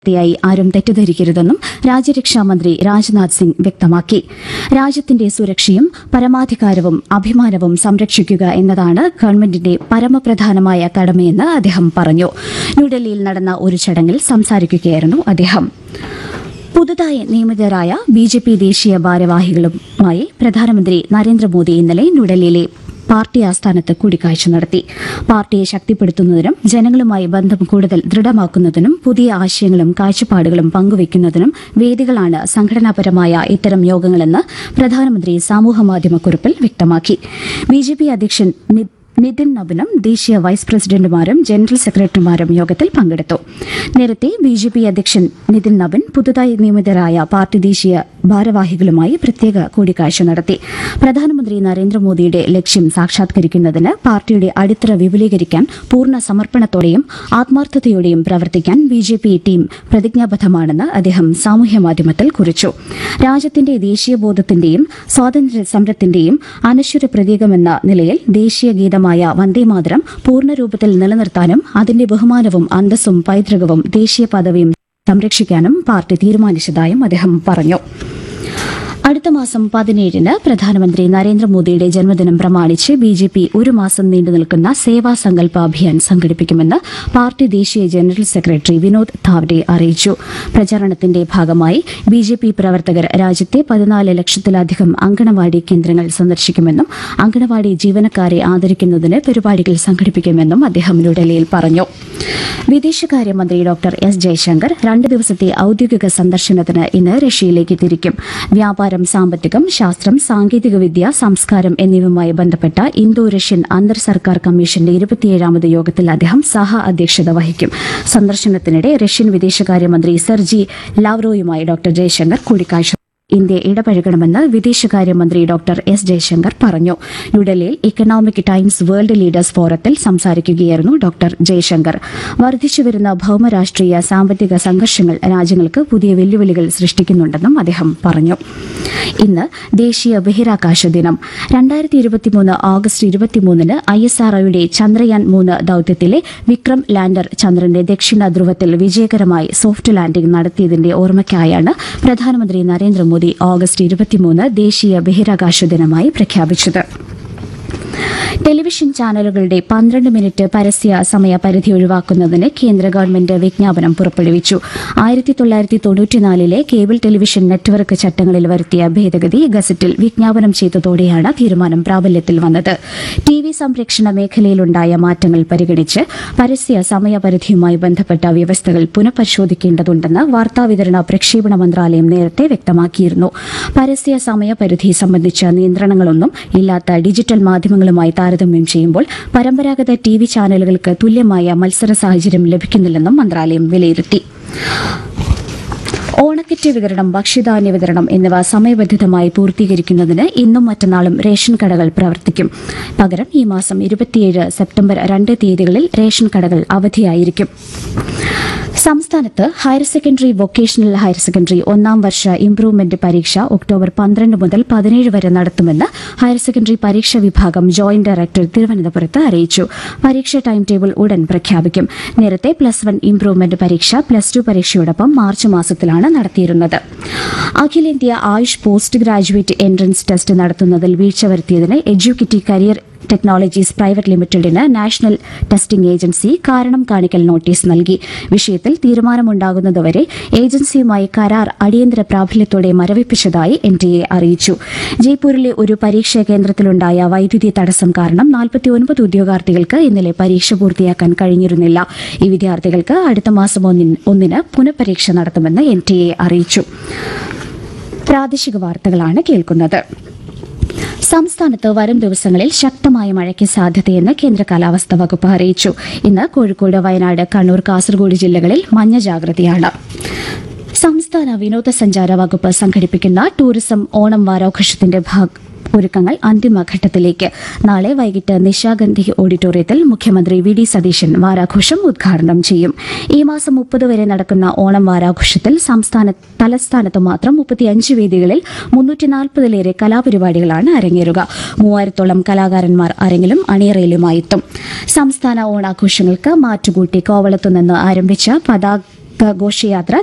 യായി ആരും തെറ്റിദ്ധരിക്കരുതെന്നും രാജ്യരക്ഷാമന്ത്രി രാജ്നാഥ് സിംഗ് വ്യക്തമാക്കി രാജ്യത്തിന്റെ സുരക്ഷയും പരമാധികാരവും അഭിമാനവും സംരക്ഷിക്കുക എന്നതാണ് ഗവൺമെന്റിന്റെ പരമപ്രധാനമായ കടമയെന്ന് അദ്ദേഹം പറഞ്ഞു ന്യൂഡൽഹിയിൽ നടന്ന ഒരു ചടങ്ങിൽ സംസാരിക്കുകയായിരുന്നു അദ്ദേഹം പുതുതായി നിയമിതരായ ബി ജെ പി ദേശീയ ഭാരവാഹികളുമായി പ്രധാനമന്ത്രി നരേന്ദ്രമോദി ഇന്നലെ ന്യൂഡൽഹിയിലെ പാർട്ടി ആസ്ഥാനത്ത് കൂടിക്കാഴ്ച നടത്തി പാർട്ടിയെ ശക്തിപ്പെടുത്തുന്നതിനും ജനങ്ങളുമായി ബന്ധം കൂടുതൽ ദൃഢമാക്കുന്നതിനും പുതിയ ആശയങ്ങളും കാഴ്ചപ്പാടുകളും പങ്കുവയ്ക്കുന്നതിനും വേദികളാണ് സംഘടനാപരമായ ഇത്തരം യോഗങ്ങളെന്ന് പ്രധാനമന്ത്രി സാമൂഹ്യമാധ്യമക്കുറിപ്പിൽ വ്യക്തമാക്കി ബി ജെ പി അധ്യക്ഷൻ നി- നിതിൻ നബിനും ദേശീയ വൈസ് പ്രസിഡന്റുമാരും ജനറൽ സെക്രട്ടറിമാരും യോഗത്തിൽ പങ്കെടുത്തു നേരത്തെ ബി ജെ പി അധ്യക്ഷൻ നിതിൻ നബിൻ പുതുതായി നിയമിതരായ പാർട്ടി ദേശീയ ഭാരവാഹികളുമായി പ്രത്യേക കൂടിക്കാഴ്ച നടത്തി പ്രധാനമന്ത്രി നരേന്ദ്രമോദിയുടെ ലക്ഷ്യം സാക്ഷാത്കരിക്കുന്നതിന് പാർട്ടിയുടെ അടിത്തറ വിപുലീകരിക്കാൻ പൂർണ്ണ സമർപ്പണത്തോടെയും ആത്മാർത്ഥതയോടെയും പ്രവർത്തിക്കാൻ ബി ജെ പി ടീം പ്രതിജ്ഞാബദ്ധമാണെന്ന് അദ്ദേഹം സാമൂഹ്യമാധ്യമത്തിൽ കുറിച്ചു രാജ്യത്തിന്റെ ദേശീയബോധത്തിന്റെയും സ്വാതന്ത്ര്യ സമരത്തിന്റെയും അനശ്വര പ്രതീകമെന്ന നിലയിൽ ദേശീയ ഗീതമായ വന്ദേമാതരം പൂർണ്ണരൂപത്തിൽ നിലനിർത്താനും അതിന്റെ ബഹുമാനവും അന്തസ്സും പൈതൃകവും ദേശീയ പദവിയും സംരക്ഷിക്കാനും പാർട്ടി തീരുമാനിച്ചതായും അദ്ദേഹം പറഞ്ഞു അടുത്ത മാസം പതിനേഴിന് പ്രധാനമന്ത്രി നരേന്ദ്രമോദിയുടെ ജന്മദിനം പ്രമാണിച്ച് ബി ജെ പി ഒരു മാസം നീണ്ടു നിൽക്കുന്ന സേവാ സങ്കല്പ അഭിയാൻ സംഘടിപ്പിക്കുമെന്ന് പാർട്ടി ദേശീയ ജനറൽ സെക്രട്ടറി വിനോദ് താവ്ഡെ അറിയിച്ചു പ്രചാരണത്തിന്റെ ഭാഗമായി ബി ജെ പി പ്രവർത്തകർ രാജ്യത്തെ പതിനാല് ലക്ഷത്തിലധികം അങ്കണവാടി കേന്ദ്രങ്ങൾ സന്ദർശിക്കുമെന്നും അങ്കണവാടി ജീവനക്കാരെ ആദരിക്കുന്നതിന് പരിപാടികൾ സംഘടിപ്പിക്കുമെന്നും അദ്ദേഹം ന്യൂഡൽഹിയിൽ പറഞ്ഞു വിദേശകാര്യമന്ത്രി ഡോക്ടർ എസ് ജയശങ്കർ രണ്ട് ദിവസത്തെ ഔദ്യോഗിക സന്ദർശനത്തിന് ഇന്ന് റഷ്യയിലേക്ക് തിരിക്കും വ്യാപാരം സാമ്പത്തികം ശാസ്ത്രം സാങ്കേതികവിദ്യ സംസ്കാരം എന്നിവയുമായി ബന്ധപ്പെട്ട ഇന്തോ റഷ്യൻ അന്തർ സർക്കാർ കമ്മീഷന്റെ ഇരുപത്തിയേഴാമത് യോഗത്തിൽ അദ്ദേഹം സഹ അധ്യക്ഷത വഹിക്കും സന്ദർശനത്തിനിടെ റഷ്യൻ വിദേശകാര്യമന്ത്രി സെർജി ലാവ്റോയുമായി ഡോക്ടർ ജയശങ്കർ കൂടിക്കാഴ്ച ഇന്ത്യ ഇടപഴകണമെന്ന് വിദേശകാര്യമന്ത്രി ഡോക്ടർ എസ് ജയശങ്കർ പറഞ്ഞു ന്യൂഡൽഹിയിൽ ഇക്കണോമിക് ടൈംസ് വേൾഡ് ലീഡേഴ്സ് ഫോറത്തിൽ സംസാരിക്കുകയായിരുന്നു ഡോക്ടർ ജയശങ്കർ വർദ്ധിച്ചുവരുന്ന ഭൌമരാഷ്ട്രീയ സാമ്പത്തിക സംഘർഷങ്ങൾ രാജ്യങ്ങൾക്ക് പുതിയ വെല്ലുവിളികൾ സൃഷ്ടിക്കുന്നുണ്ടെന്നും അദ്ദേഹം പറഞ്ഞു ഇന്ന് ദേശീയ ബഹിരാകാശ ദിനം രണ്ടായിരത്തി ഇരുപത്തിമൂന്ന് ഓഗസ്റ്റ് ഇരുപത്തിമൂന്നിന് ഐ എസ് ആർഒയുടെ ചന്ദ്രയാൻ മൂന്ന് ദൌത്യത്തിലെ വിക്രം ലാൻഡർ ചന്ദ്രന്റെ ദക്ഷിണ ധ്രുവത്തിൽ വിജയകരമായി സോഫ്റ്റ് ലാൻഡിംഗ് നടത്തിയതിന്റെ ഓർമ്മയ്ക്കായാണ് പ്രധാനമന്ത്രി നരേന്ദ്രമോദി ഓഗസ്റ്റ് ഇരുപത്തിമൂന്ന് ദേശീയ ബഹിരാകാശ ദിനമായി പ്രഖ്യാപിച്ചത് ടെലിവിഷൻ ചാനലുകളുടെ പന്ത്രണ്ട് മിനിറ്റ് പരസ്യ സമയ പരിധി ഒഴിവാക്കുന്നതിന് കേന്ദ്ര ഗവൺമെന്റ് വിജ്ഞാപനം പുറപ്പെടുവിച്ചു ആയിരത്തി തൊള്ളായിരത്തി തൊണ്ണൂറ്റിനാലിലെ കേബിൾ ടെലിവിഷൻ നെറ്റ്വർക്ക് ചട്ടങ്ങളിൽ വരുത്തിയ ഭേദഗതി ഗസറ്റിൽ വിജ്ഞാപനം ചെയ്തതോടെയാണ് തീരുമാനം പ്രാബല്യത്തിൽ വന്നത് ടി വി സംരക്ഷണ മേഖലയിലുണ്ടായ മാറ്റങ്ങൾ പരിഗണിച്ച് പരസ്യ സമയപരിധിയുമായി ബന്ധപ്പെട്ട വ്യവസ്ഥകൾ പുനഃപരിശോധിക്കേണ്ടതുണ്ടെന്ന് വാർത്താവിതരണ പ്രക്ഷേപണ മന്ത്രാലയം നേരത്തെ വ്യക്തമാക്കിയിരുന്നു പരസ്യ സമയപരിധി സംബന്ധിച്ച നിയന്ത്രണങ്ങളൊന്നും ഇല്ലാത്ത ഡിജിറ്റൽ മാധ്യമങ്ങളുമായി താരതമ്യം ചെയ്യുമ്പോൾ പരമ്പരാഗത ടി വി ചാനലുകൾക്ക് തുല്യമായ മത്സര സാഹചര്യം ലഭിക്കുന്നില്ലെന്നും മന്ത്രാലയം വിലയിരുത്തി ഓണക്കിറ്റ് വിതരണം ഭക്ഷ്യധാന്യ വിതരണം എന്നിവ സമയബന്ധിതമായി പൂർത്തീകരിക്കുന്നതിന് ഇന്നും മറ്റന്നാളും റേഷൻ കടകൾ പ്രവർത്തിക്കും പകരം ഈ മാസം ഇരുപത്തിയേഴ് സെപ്റ്റംബർ രണ്ട് തീയതികളിൽ റേഷൻ കടകൾ അവധിയായിരിക്കും സംസ്ഥാനത്ത് higher secondary vocational higher secondary ഒന്നാം വർഷ ഇംപ്രൂവ്മെന്റ് പരീക്ഷ ഒക്ടോബർ പന്ത്രണ്ട് മുതൽ പതിനേഴ് വരെ നടത്തുമെന്ന് ഹയർ സെക്കൻഡറി പരീക്ഷാ വിഭാഗം ജോയിന്റ് ഡയറക്ടർ തിരുവനന്തപുരത്ത് അറിയിച്ചു പരീക്ഷ ടൈം ടേബിൾ ഉടൻ പ്രഖ്യാപിക്കും നേരത്തെ പ്ലസ് വൺ ഇംപ്രൂവ്മെന്റ് പരീക്ഷ പ്ലസ് ടു പരീക്ഷയോടൊപ്പം മാർച്ച് മാസത്തിലാണ് നടത്തിയിരുന്നത് അഖിലേന്ത്യാ Ayush post graduate entrance test നടത്തുന്നതിൽ വീഴ്ച വരുത്തിയതിന് എഡ്യൂക്കേറ്റീവ് കരിയർ ടെക്നോളജീസ് പ്രൈവറ്റ് ലിമിറ്റഡിന് നാഷണൽ ടെസ്റ്റിംഗ് ഏജൻസി കാരണം കാണിക്കൽ നോട്ടീസ് നൽകി വിഷയത്തിൽ തീരുമാനമുണ്ടാകുന്നതുവരെ ഏജൻസിയുമായി കരാർ അടിയന്തര പ്രാബല്യത്തോടെ മരവിപ്പിച്ചതായി എൻ ടി എ അറിയിച്ചു ജയ്പൂരിലെ ഒരു പരീക്ഷാ കേന്ദ്രത്തിലുണ്ടായ വൈദ്യുതി തടസ്സം കാരണം നാൽപ്പത്തിയൊൻപത് ഉദ്യോഗാർത്ഥികൾക്ക് ഇന്നലെ പരീക്ഷ പൂർത്തിയാക്കാൻ കഴിഞ്ഞിരുന്നില്ല ഈ വിദ്യാർത്ഥികൾക്ക് അടുത്ത മാസം ഒന്നിന് ഒന്നിന് പുനഃപരീക്ഷ നടത്തുമെന്ന് എൻ ടി എ അറിയിച്ചു പ്രാദേശിക വാർത്തകളാണ് കേൾക്കുന്നത് സംസ്ഥാനത്ത് വരും ദിവസങ്ങളിൽ ശക്തമായ മഴയ്ക്ക് സാധ്യതയെന്ന് കേന്ദ്ര കാലാവസ്ഥാ വകുപ്പ് അറിയിച്ചു ഇന്ന് കോഴിക്കോട് വയനാട് കണ്ണൂർ കാസർഗോഡ് ജില്ലകളിൽ മഞ്ഞ ജാഗ്രതയാണ് സംസ്ഥാന വിനോദസഞ്ചാര വകുപ്പ് സംഘടിപ്പിക്കുന്ന ടൂറിസം ഓണം വാരാഘോഷത്തിന്റെ ഭാഗ ഒരുക്കങ്ങൾ അന്തിമഘട്ടത്തിലേക്ക് നാളെ വൈകിട്ട് നിശാഗന്ധി ഓഡിറ്റോറിയത്തിൽ മുഖ്യമന്ത്രി വി ഡി സതീശൻ വാരാഘോഷം ഉദ്ഘാടനം ചെയ്യും ഈ മാസം മുപ്പത് വരെ നടക്കുന്ന ഓണം വാരാഘോഷത്തിൽ സംസ്ഥാന തലസ്ഥാനത്ത് മാത്രം മുപ്പത്തിയഞ്ച് വേദികളിൽ മുന്നൂറ്റി നാൽപ്പതിലേറെ കലാപരിപാടികളാണ് അരങ്ങേറുക മൂവായിരത്തോളം കലാകാരന്മാർ അരങ്ങിലും അണിയറയിലുമായി എത്തും സംസ്ഥാന ഓണാഘോഷങ്ങൾക്ക് മാറ്റുകൂട്ടി കോവളത്തുനിന്ന് ആരംഭിച്ച പതാക ഘോഷയാത്ര